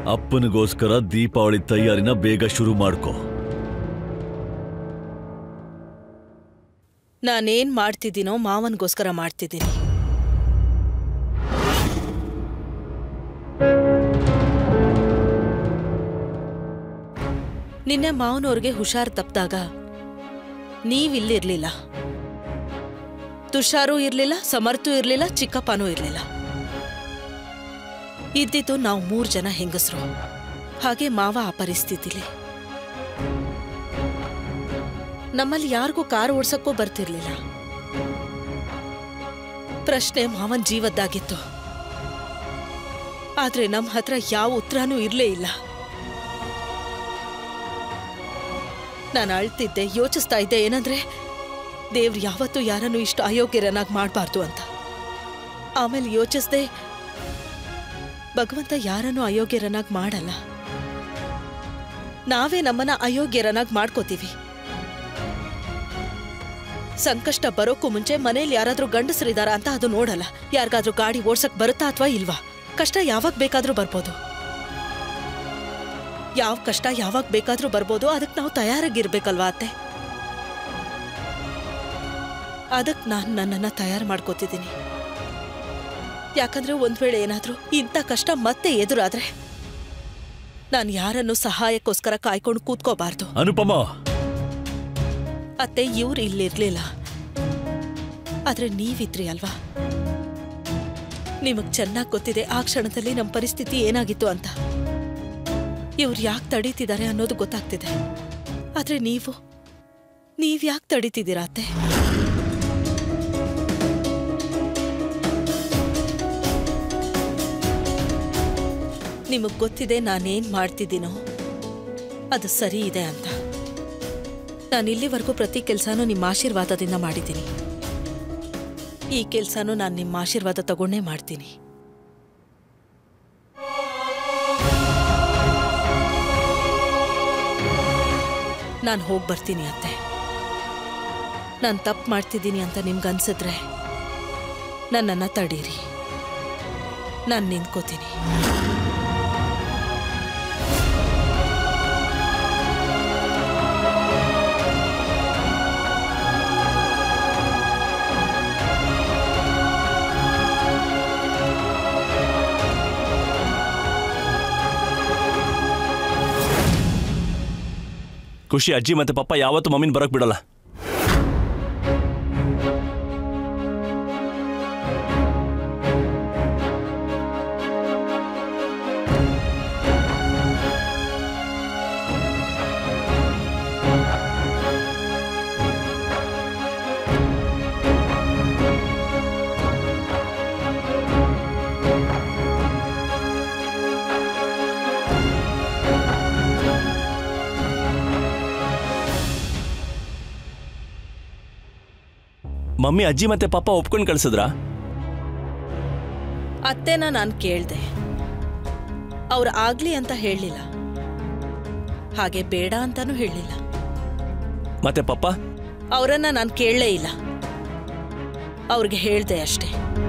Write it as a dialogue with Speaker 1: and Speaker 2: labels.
Speaker 1: ಅಪ್ಪನಿಗೋಸ್ಕರ ದೀಪಾವಳಿ ತಯಾರಿನ ಬೇಗ ಶುರು ಮಾಡ್ಕೋ
Speaker 2: ನಾನೇನ್ ಮಾಡ್ತಿದ್ದೀನೋ ಮಾವನ್ಗೋಸ್ಕರ ಮಾಡ್ತಿದ್ದೀನಿ ನಿನ್ನೆ ಮಾವನವ್ರಿಗೆ ಹುಷಾರ್ ತಪ್ಪಿದಾಗ ನೀವಿಲ್ಲಿರ್ಲಿಲ್ಲ ತುಷಾರೂ ಇರ್ಲಿಲ್ಲ ಸಮರ್ಥೂ ಇರ್ಲಿಲ್ಲ ಚಿಕ್ಕಪ್ಪನೂ ಇರ್ಲಿಲ್ಲ ಇದ್ದಿದ್ದು ನಾವು ಮೂರ್ ಜನ ಹೆಂಗಸರು ಹಾಗೆ ಮಾವ ಆ ಪರಿಸ್ಥಿತಿಲಿ ನಮ್ಮಲ್ಲಿ ಯಾರಿಗೂ ಕಾರು ಓಡ್ಸಕ್ಕೂ ಬರ್ತಿರ್ಲಿಲ್ಲ ಪ್ರಶ್ನೆ ಮಾವನ್ ಜೀವದ್ದಾಗಿತ್ತು ಆದ್ರೆ ನಮ್ಮ ಹತ್ರ ಯಾವ ಉತ್ತರನೂ ಇರ್ಲೇ ಇಲ್ಲ ನಾನು ಅಳ್ತಿದ್ದೆ ಯೋಚಿಸ್ತಾ ಇದ್ದೆ ಏನಂದ್ರೆ ದೇವ್ರು ಯಾವತ್ತೂ ಯಾರನ್ನು ಇಷ್ಟು ಅಯೋಗ್ಯರನ್ನಾಗಿ ಮಾಡಬಾರ್ದು ಅಂತ ಆಮೇಲೆ ಯೋಚಿಸ್ದೆ ಭಗವಂತ ಯಾರನ್ನು ಅಯೋಗ್ಯರನ್ನಾಗಿ ಮಾಡಲ್ಲ ನಾವೇ ನಮ್ಮನ್ನ ಅಯೋಗ್ಯರನ್ನಾಗಿ ಮಾಡ್ಕೋತೀವಿ ಸಂಕಷ್ಟ ಬರೋಕ್ಕೂ ಮುಂಚೆ ಮನೇಲಿ ಯಾರಾದ್ರೂ ಗಂಡಸರಿದಾರ ಅಂತ ಅದು ನೋಡಲ್ಲ ಯಾರಿಗಾದ್ರೂ ಗಾಡಿ ಓಡ್ಸಕ್ ಬರುತ್ತಾ ಅಥವಾ ಇಲ್ವಾ ಕಷ್ಟ ಯಾವಾಗ ಬೇಕಾದ್ರೂ ಬರ್ಬೋದು ಯಾವ ಕಷ್ಟ ಯಾವಾಗ ಬೇಕಾದ್ರೂ ಬರ್ಬೋದು ಅದಕ್ಕೆ ನಾವು ತಯಾರಾಗಿರ್ಬೇಕಲ್ವಾ ಅತ್ತೆ ಅದಕ್ಕೆ ನಾನು ನನ್ನನ್ನು ತಯಾರು ಮಾಡ್ಕೋತಿದ್ದೀನಿ ಯಾಕಂದ್ರೆ ಒಂದ್ ವೇಳೆ ಏನಾದ್ರೂ ಇಂಥ ಕಷ್ಟ ಮತ್ತೆ ಎದುರಾದ್ರೆ ನಾನು ಯಾರನ್ನು ಸಹಾಯಕ್ಕೋಸ್ಕರ ಕಾಯ್ಕೊಂಡು ಕೂತ್ಕೋಬಾರ್ದು
Speaker 1: ಅನುಪಮ
Speaker 2: ಅತ್ತೆ ಇವ್ರು ಇಲ್ಲಿರ್ಲಿಲ್ಲ ಆದ್ರೆ ನೀವಿದ್ರಿ ಅಲ್ವಾ ನಿಮಗ್ ಚೆನ್ನಾಗಿ ಗೊತ್ತಿದೆ ಆ ಕ್ಷಣದಲ್ಲಿ ನಮ್ಮ ಪರಿಸ್ಥಿತಿ ಏನಾಗಿತ್ತು ಅಂತ ಇವ್ರು ಯಾಕೆ ತಡೀತಿದ್ದಾರೆ ಅನ್ನೋದು ಗೊತ್ತಾಗ್ತಿದೆ ಆದ್ರೆ ನೀವು ನೀವ್ ಯಾಕೆ ತಡೀತಿದ್ದೀರಾ ಅತ್ತೆ ನಿಮಗ್ ಗೊತ್ತಿದೆ ನಾನೇನ್ ಮಾಡ್ತಿದ್ದೀನೋ ಅದು ಸರಿ ಇದೆ ಅಂತ ನಾನು ಇಲ್ಲಿವರೆಗೂ ಪ್ರತಿ ಕೆಲಸನೂ ನಿಮ್ಮ ಆಶೀರ್ವಾದದಿಂದ ಮಾಡಿದ್ದೀನಿ ಈ ಕೆಲಸನೂ ನಾನು ನಿಮ್ಮ ಆಶೀರ್ವಾದ ತಗೊಂಡೇ ಮಾಡ್ತೀನಿ ನಾನು ಹೋಗಿ ಬರ್ತೀನಿ ಅತ್ತೆ ನಾನು ತಪ್ಪು ಮಾಡ್ತಿದ್ದೀನಿ ಅಂತ ನಿಮ್ಗೆ ಅನ್ಸಿದ್ರೆ ನನ್ನನ್ನು ತಡೀರಿ ನಾನು ನಿಂತ್ಕೋತೀನಿ
Speaker 3: ಖುಷಿ ಅಜ್ಜಿ ಮತ್ತೆ ಪಪ್ಪ ಯಾವತ್ತೂ ಮಮ್ಮಿನ ಬರಕ್ ಬಿಡಲ್ಲ ಮಮ್ಮಿ ಅಜ್ಜಿ ಮತ್ತೆ ಪಪ್ಪ ಒಪ್ಕೊಂಡು ಕಳ್ಸಿದ್ರಾ
Speaker 2: ಅತ್ತೆನ ನಾನು ಕೇಳ್ದೆ ಅವ್ರು ಆಗ್ಲಿ ಅಂತ ಹೇಳಲಿಲ್ಲ ಹಾಗೆ ಬೇಡ ಅಂತಾನೂ ಹೇಳಲಿಲ್ಲ
Speaker 3: ಮತ್ತೆ ಪಪ್ಪ
Speaker 2: ಅವರನ್ನ ನಾನು ಕೇಳಲೇ ಇಲ್ಲ ಅವ್ರಿಗೆ ಹೇಳ್ದೆ ಅಷ್ಟೇ